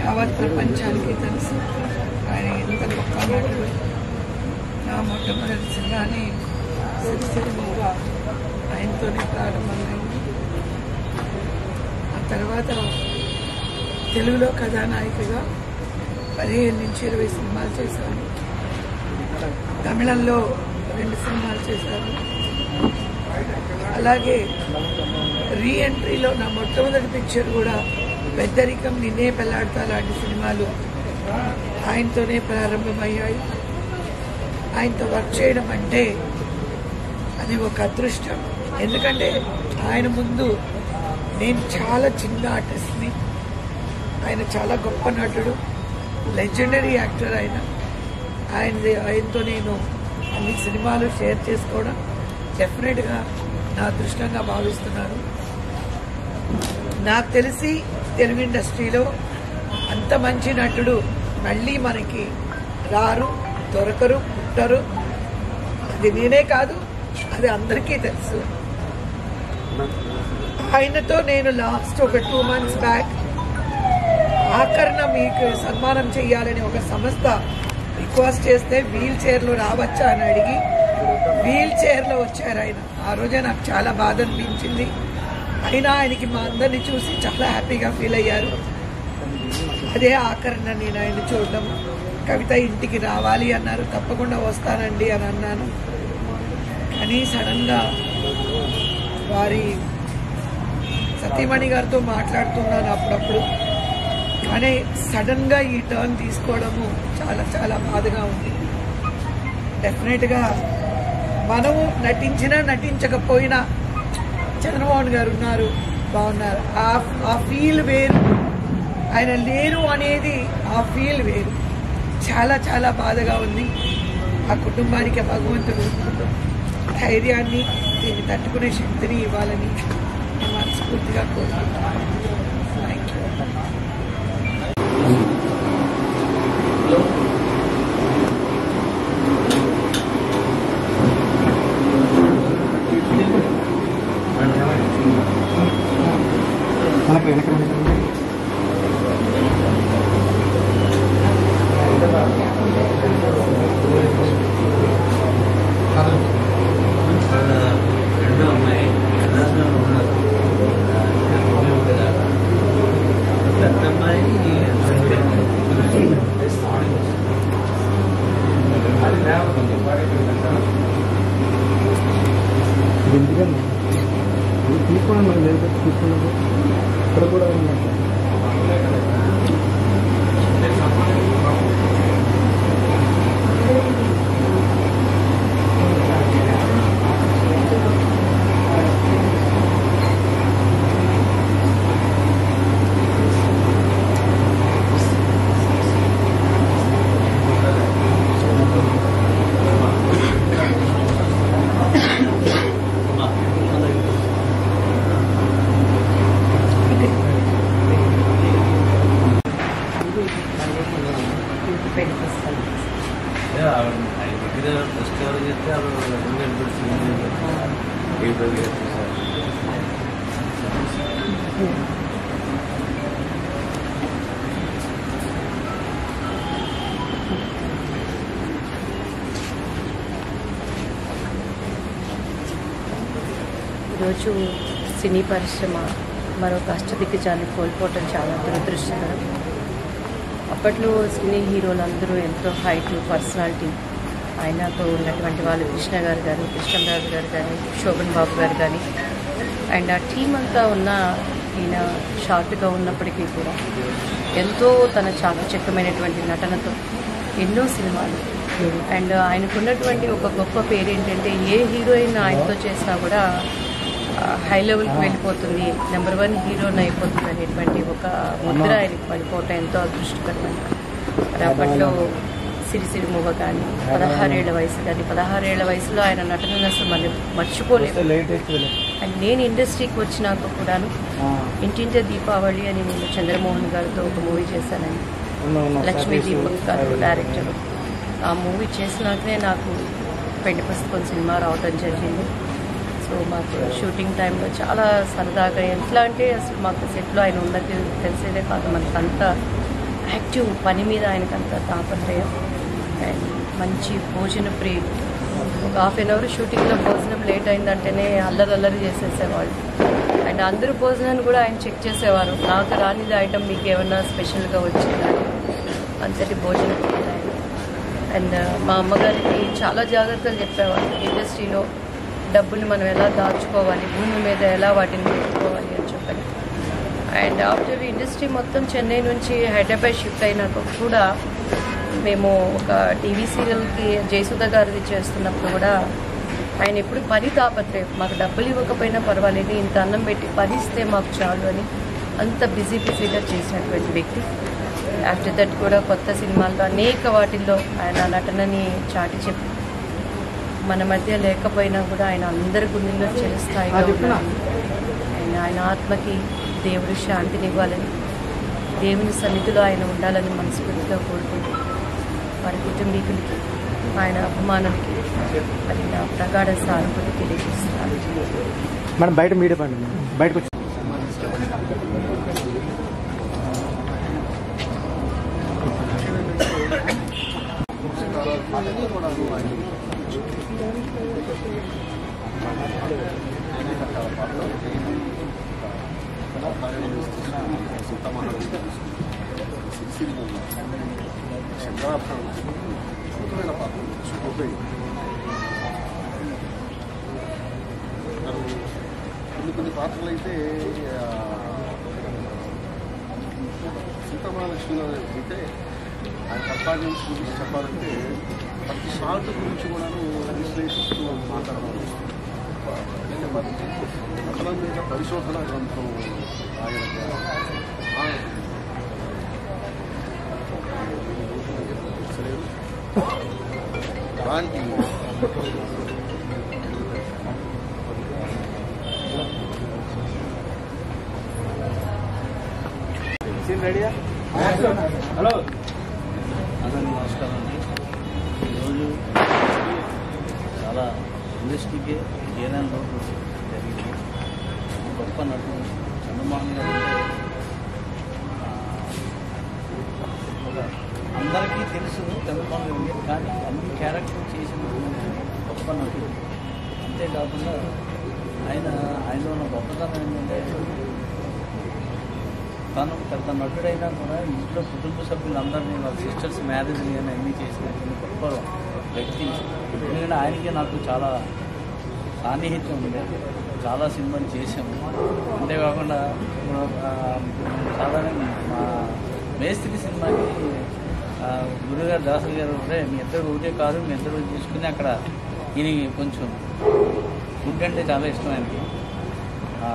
యావత్ ప్రపంచానికి తెలుసు ఆయన ఎంత గొప్ప నటుడు నా మొట్టమొదటి సినిమాని సిరిసిరిమోగా ఆయనతోనే ప్రారంభమైంది ఆ తర్వాత తెలుగులో కథానాయికగా పదిహేను నుంచి ఇరవై సినిమాలు చేశాను తమిళంలో రెండు సినిమాలు చేశాను అలాగే రీ ఎంట్రీలో నా మొట్టమొదటి పిక్చర్ కూడా పెద్దరికం నిన్నే పెళ్లాడతా లాంటి సినిమాలు ఆయనతోనే ప్రారంభమయ్యాయి ఆయనతో వర్క్ చేయడం అంటే అది ఒక అదృష్టం ఎందుకంటే ఆయన ముందు నేను చాలా చిన్న ఆర్టిస్ట్ని ఆయన చాలా గొప్ప నటుడు లెజెండరీ యాక్టర్ ఆయన ఆయన ఆయనతో నేను అన్ని సినిమాలు షేర్ చేసుకోవడం డెఫినెట్గా నా అదృష్టంగా భావిస్తున్నాను నాకు తెలిసి తెలుగు ఇండస్ట్రీలో అంత మంచి నటుడు మళ్ళీ మనకి రారు దొరకరు పుట్టరు అది నేనే కాదు అది అందరికీ తెలుసు ఆయనతో నేను లాస్ట్ ఒక టూ మంత్స్ బ్యాక్ ఆకరణ మీకు సన్మానం చేయాలని ఒక సంస్థ రిక్వెస్ట్ చేస్తే వీల్ చైర్లో రావచ్చా అని అడిగి వీల్ చైర్లో వచ్చారు ఆయన ఆ రోజే నాకు చాలా బాధ అనిపించింది అయినా ఆయనకి మా అందరిని చూసి చాలా హ్యాపీగా ఫీల్ అయ్యారు అదే ఆకరణ నేను ఆయన చూడడం కవిత ఇంటికి రావాలి అన్నారు తప్పకుండా వస్తానండి అని అన్నాను కానీ సడన్గా వారి సతీమణి గారితో మాట్లాడుతున్నాను అప్పుడప్పుడు కానీ సడన్గా ఈ టర్న్ తీసుకోవడము చాలా చాలా బాధగా ఉంది డెఫినెట్గా మనము నటించినా నటించకపోయినా చంద్రమోహన్ గారు ఉన్నారు బాగున్నారు ఆ ఆ ఫీల్ వేరు ఆయన లేరు అనేది ఆ ఫీల్ వేరు చాలా చాలా బాధగా ఉంది ఆ కుటుంబానికి ఆ భగవంతుడు ధైర్యాన్ని దీన్ని తట్టుకునే శక్తిని ఇవ్వాలని నేను మనస్ఫూర్తిగా కోరుకుంటున్నాను థ్యాంక్ యూ మనకు వెనక రెండో అమ్మాయి కళాశాలలో ఉన్నారు పెద్ద అమ్మాయి ఎందుకన్నా ఇది తీసుకోవడం మనం లేదు తీసుకున్నప్పుడు ఇక్కడ కూడా ఉన్నట్టు ఆవిడ ఆయన దగ్గర ఫస్ట్ ఎవరు చేస్తే ఆవిడ రెండు అనిపిస్తుంది ఏ రోజు చేస్తారు ఈరోజు సినీ పరిశ్రమ మరొక అష్టదిగ్గజాన్ని కోల్పోవటం చాలా దురదృష్టకరం అప్పట్లో సినీ హీరోలు అందరూ ఎంతో హైట్ పర్సనాలిటీ ఆయనతో ఉన్నటువంటి వాళ్ళు కృష్ణ గారు కానీ కృష్ణరాజు గారు కానీ శోభన్ బాబు గారు కానీ అండ్ ఆ టీం అంతా ఉన్న ఈయన షార్ట్గా ఉన్నప్పటికీ కూడా ఎంతో తన చాకచక్యమైనటువంటి నటనతో ఎన్నో సినిమాలు అండ్ ఆయనకున్నటువంటి ఒక గొప్ప పేరు ఏంటంటే ఏ హీరోయిన్ ఆయనతో చేసినా కూడా హై లెవెల్కి వెళ్ళిపోతుంది నెంబర్ వన్ హీరోని అయిపోతుంది అనేటువంటి ఒక ముద్ర ఆయనకి పడిపోవటం ఎంతో అదృష్టకరమైన మరి అప్పట్లో సిరిసిరి మూవ కానీ పదహారేళ్ల వయసు కానీ పదహారేళ్ల వయసులో ఆయన నటనను అసలు మనం మర్చిపోలేదు లేటెస్ట్ అండ్ నేను ఇండస్ట్రీకి వచ్చినాక కూడాను ఇంటింటే దీపావళి అని నేను చంద్రమోహన్ గారితో ఒక మూవీ చేశానండి లక్ష్మీ దీపక్ గారు డైరెక్టర్ ఆ మూవీ చేసినాకనే నాకు పెళ్లి పుస్తకం సినిమా రావటం జరిగింది సో మాకు షూటింగ్ టైంలో చాలా సరదాగా ఎట్లా అంటే అసలు మాకు సెట్లో ఆయన ఉన్నది తెలిసేదే కాదు మనకు అంతా యాక్టివ్ పని మీద ఆయనకు అంత తాపత్రయం అండ్ మంచి భోజన ప్రియుడు ఒక హాఫ్ అన్ అవర్ షూటింగ్లో భోజనం లేట్ అయిందంటేనే అల్లరి అల్లరి చేసేసేవాళ్ళు అండ్ అందరూ భోజనాన్ని కూడా ఆయన చెక్ చేసేవారు నాకు రానిది ఐటమ్ మీకు ఏమన్నా స్పెషల్గా వచ్చిందా అంతటి భోజన ప్రియుడు ఆయన అండ్ మా అమ్మగారికి చాలా జాగ్రత్తలు చెప్పేవారు ఇండస్ట్రీలో డబ్బులు మనం ఎలా దాచుకోవాలి భూమి మీద ఎలా వాటిని పెట్టుకోవాలి అని చెప్పని అండ్ ఆఫ్టర్ ఇండస్ట్రీ మొత్తం చెన్నై నుంచి హైదరాబాద్ షిఫ్ట్ అయినాక కూడా మేము ఒక టీవీ సీరియల్కి జయసుధ గారిది చేస్తున్నప్పుడు కూడా ఆయన ఎప్పుడు పని తాపత్రయం మాకు డబ్బులు ఇవ్వకపోయినా పర్వాలేదు ఇంత అన్నం పెట్టి పని ఇస్తే మాకు చాలు అని అంత బిజీ బిజీగా చేసినటువంటి వ్యక్తి ఆఫ్టర్ దట్ కూడా కొత్త సినిమాల్లో అనేక వాటిల్లో ఆయన నటనని చాటి చెప్పి మన మధ్య లేకపోయినా కూడా ఆయన అందరి గుండెల్లో చిరస్థాయిగా ఉన్నారు ఆయన ఆయన ఆత్మకి దేవుడు శాంతినివ్వాలని దేవుని సన్నిధిలో ఆయన ఉండాలని మనస్ఫూర్తిగా కోరుకుంటూ వారి కుటుంబీకులకి ఆయన అభిమానులకి మరి నా ప్రగాఢ సానుభూతి తెలియజేస్తున్నాను మేడం బయట మీడియా పండి బయటకు వచ్చి కొన్ని కొన్ని పాత్రలు అయితే సీతామహాలక్ష్మి అయితే ఆయన పర్ఫార్మెన్స్ గురించి చెప్పాలంటే ప్రతి షార్ట్ గురించి కూడాను విశ్లేషిస్తూ మాట్లాడడం అంటే మరి కథల మీద పరిశోధన గ్రంథం ఆయన దానికి రెడీయా హలో అందరికీ నమస్కారం అండి ఈరోజు చాలా ఇండస్ట్రీకి ఏదైనా లోటు జరిగింది గొప్ప నటుడు చంద్రమోహన్ గారు అంటే, ఆ, ఒక అందరికీ తెలుసు చంద్రమోహన్ గారు కానీ అన్ని క్యారెక్టర్ చేసినటువంటి గొప్ప నటుడు అంతేకాకుండా ఆయన ఆయనలో ఉన్న గొప్పతనం ఏంటంటే తను పెద్ద నటుడైనా కూడా ఇంట్లో కుటుంబ సభ్యులందరినీ వాళ్ళ సిస్టర్స్ మ్యారేజ్ కానీ అన్నీ చేసినటువంటి గొప్ప వ్యక్తి ఎందుకంటే ఆయనకి నాకు చాలా సాన్నిహిత్యం ఉంది చాలా సినిమాలు చేసాము అంతేకాకుండా ఇప్పుడు, ఆ, సాధారణంగా మా మేస్త్రి సినిమాకి ఆ, గురుగారు దాసు గారు ఉంటే మీ ఇద్దరు ఒకటే కాదు మీ ఇద్దరు తీసుకుని అక్కడ ఈయన కొంచెం ఫుడ్ అంటే చాలా ఇష్టం ఆయనకి ఆ,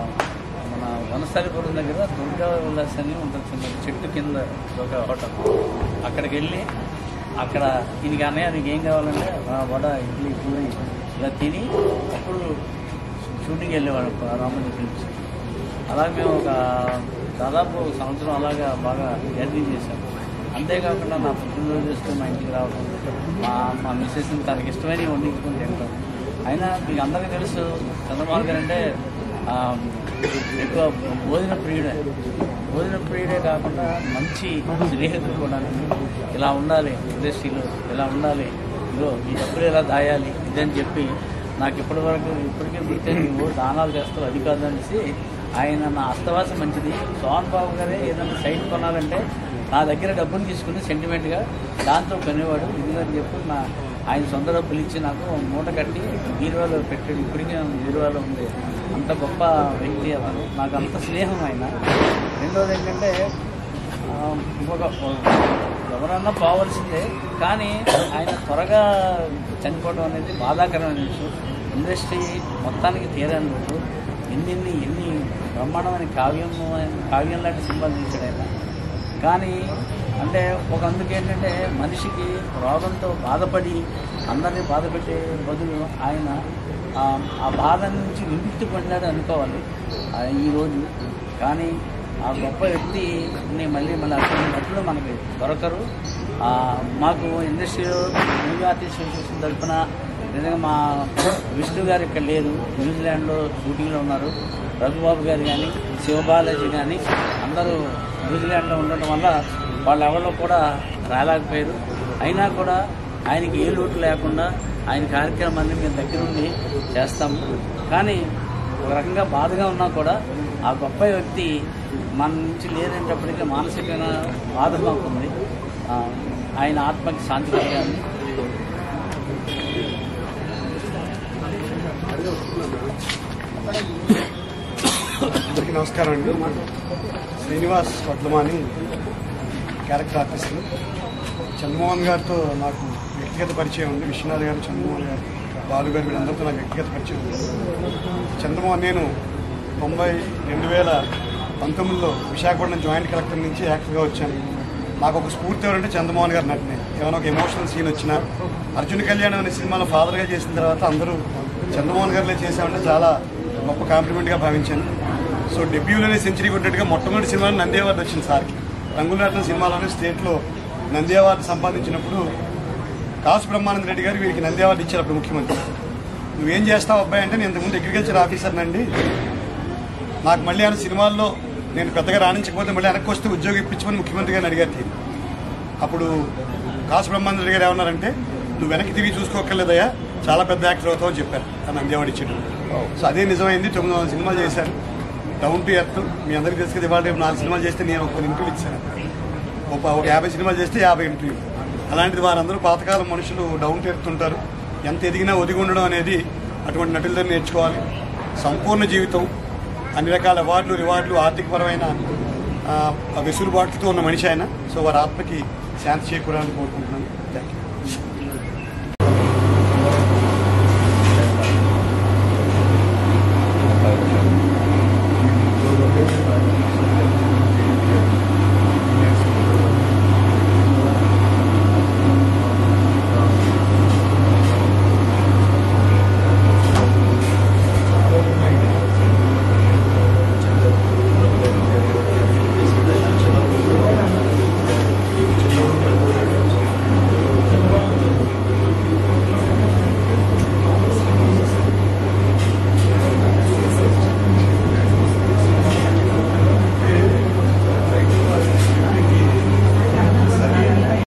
మన వనస్థలిపురం దగ్గర దుర్గా ఉల్లాస్ అని ఉంటుంది చిన్న చెట్టు కింద ఒక హోటల్ అక్కడికి వెళ్ళి అక్కడ దీనికి అన్నయ్య నీకు ఏం కావాలంటే ఆ, వడ ఇడ్లీ పూరి ఇలా తిని అప్పుడు షూటింగ్ వెళ్ళేవాడు రామోజీ ఫిల్మ్స్ అలా మేము ఒక దాదాపు ఒక సంవత్సరం అలాగా బాగా జర్నీ చేశాం అంతేకాకుండా నా పుట్టినరోజు చేస్తే మా ఇంటికి రావడం మా మా మిస్సెస్ని తనకి ఇష్టమైన వండించుకొని తింటాం అయినా మీకు అందరికీ తెలుసు చంద్రబాబు గారు అంటే ఆ, ఎక్కువ భోజన ప్రియుడే భోజన ప్రియుడే కాకుండా మంచి స్నేహితులు కూడా ఇలా ఉండాలి ఇండస్ట్రీలో ఇలా ఉండాలి ఇదో ఈ డబ్బులు ఎలా దాయాలి ఇదని చెప్పి నాకు ఇప్పటి వరకు ఇప్పటికే మీతే నువ్వు దానాలు చేస్తావు అది కాదనేసి ఆయన నా అస్తవాసం మంచిది సోహన్ బాబు గారే ఏదైనా సైట్ కొనాలంటే నా దగ్గర డబ్బులు తీసుకుని సెంటిమెంట్గా దాంతో కొనేవాడు ఎందుకని చెప్పి నా ఆయన సొంత డబ్బులు ఇచ్చి నాకు మూట కట్టి బీరువాలో పెట్టాడు ఇప్పటికే బీరువాలో ఉంది అంత గొప్ప వ్యక్తి అతను నాకు అంత స్నేహం ఆయన రెండోది ఏంటంటే ఆ, ఇంకొక ఎవరన్నా పోవాల్సిందే కానీ ఆయన త్వరగా చనిపోవడం అనేది బాధాకరమైన విషయం ఇండస్ట్రీ మొత్తానికి తీరని రోజు ఎన్నెన్ని ఎన్ని బ్రహ్మాండమైన కావ్యం కావ్యం లాంటి సినిమాలు తీశాడు ఆయన కానీ అంటే ఒక అందుకు ఏంటంటే మనిషికి రోగంతో బాధపడి అందరినీ బాధ పెట్టే బదులు ఆయన ఆ, ఆ బాధ నుంచి విముక్తి పొందాడు అనుకోవాలి ఆ, ఈరోజు కానీ ఆ గొప్ప వ్యక్తిని మళ్ళీ మళ్ళీ అటువంటి నటులు మనకి దొరకరు ఆ, మాకు ఇండస్ట్రీలో న్యూ ఆర్టిస్ట్ అసోసియేషన్ తరఫున నిజంగా మా విష్ణు గారు ఇక్కడ లేరు న్యూజిలాండ్లో షూటింగ్లో ఉన్నారు రఘుబాబు గారు కానీ శివబాలాజీ కానీ అందరూ న్యూజిలాండ్లో ఉండటం వల్ల వాళ్ళు ఎవరో కూడా రాలేకపోయారు అయినా కూడా ఆయనకి ఏ లోటు లేకుండా ఆయన కార్యక్రమాన్ని మేము దగ్గరుండి చేస్తాము కానీ ఒక రకంగా బాధగా ఉన్నా కూడా ఆ గొప్ప వ్యక్తి మన నుంచి లేదంటప్పటికీ మానసికమైన బాధ మాకుంది ఆ, ఆయన ఆత్మకి శాంతి కలగాలని అందరికీ నమస్కారం అండి శ్రీనివాస్ వడ్లమాని క్యారెక్టర్ ఆర్టిస్ట్ చంద్రమోహన్ గారితో నాకు వ్యక్తిగత పరిచయం ఉంది విశ్వనాథ్ గారు చంద్రమోహన్ గారు బాలు గారు వీళ్ళందరితో నాకు వ్యక్తిగత పరిచయం ఉంది చంద్రమోహన్ నేను తొంభై రెండు వేల పంతొమ్మిదిలో విశాఖపట్నం జాయింట్ కలెక్టర్ నుంచి యాక్టర్గా వచ్చాను నాకు ఒక స్ఫూర్తి ఎవరంటే చంద్రమోహన్ గారు నటినే ఏమైనా ఒక ఎమోషనల్ సీన్ వచ్చినా అర్జున్ కళ్యాణ్ అనే సినిమాలో ఫాదర్గా చేసిన తర్వాత అందరూ చంద్రమోహన్ గారిలో చేశామంటే చాలా గొప్ప కాంప్లిమెంట్గా భావించాను సో డెబ్యూలోనే సెంచరీ కొట్టినట్టుగా మొట్టమొదటి సినిమా నంది అవార్డు వచ్చింది సార్కి రంగులాటం సినిమాలోనే స్టేట్లో నంది అవార్డు సంపాదించినప్పుడు కాసు బ్రహ్మానంద రెడ్డి గారు వీరికి నంది అవార్డు ఇచ్చారు అప్పుడు ముఖ్యమంత్రి నువ్వేం చేస్తావు అబ్బాయి అంటే నేను ఇంతకుముందు అగ్రికల్చర్ ఆఫీసర్ నండి నాకు మళ్ళీ ఆయన సినిమాల్లో నేను పెద్దగా రాణించకపోతే మళ్ళీ వెనక్కి వస్తే ఉద్యోగం ఇప్పించమని ముఖ్యమంత్రి గారిని అడిగారు తీరు అప్పుడు కాసు బ్రహ్మానంద రెడ్డి గారు ఏమన్నారంటే నువ్వు వెనక్కి తిరిగి చూసుకోకర్లేదయ్యా చాలా పెద్ద యాక్టర్ అవుతావు అని చెప్పారు తను నందేవాడు ఇచ్చాడు సో అదే నిజమైంది తొమ్మిది వందల సినిమాలు చేశాను డౌన్ టు ఎర్త్ మీ అందరికీ తెలుసు కదా ఇవాళ రేపు నాలుగు సినిమాలు చేస్తే నేను ఒక ఇంటర్వ్యూ ఇచ్చాను ఒక ఒక యాభై సినిమాలు చేస్తే యాభై ఇంటర్వ్యూ అలాంటిది వారందరూ పాతకాలం మనుషులు డౌన్ టు ఎర్త్ ఉంటారు ఎంత ఎదిగినా ఒదిగి ఉండడం అనేది అటువంటి నటుల దగ్గర నేర్చుకోవాలి సంపూర్ణ జీవితం అన్ని రకాల అవార్డులు రివార్డులు ఆర్థికపరమైన ఆ, వెసులుబాట్లతో ఉన్న మనిషి ఆయన సో వారి ఆత్మకి శాంతి చేకూరాలని కోరుకుంటున్నాను థ్యాంక్ యూ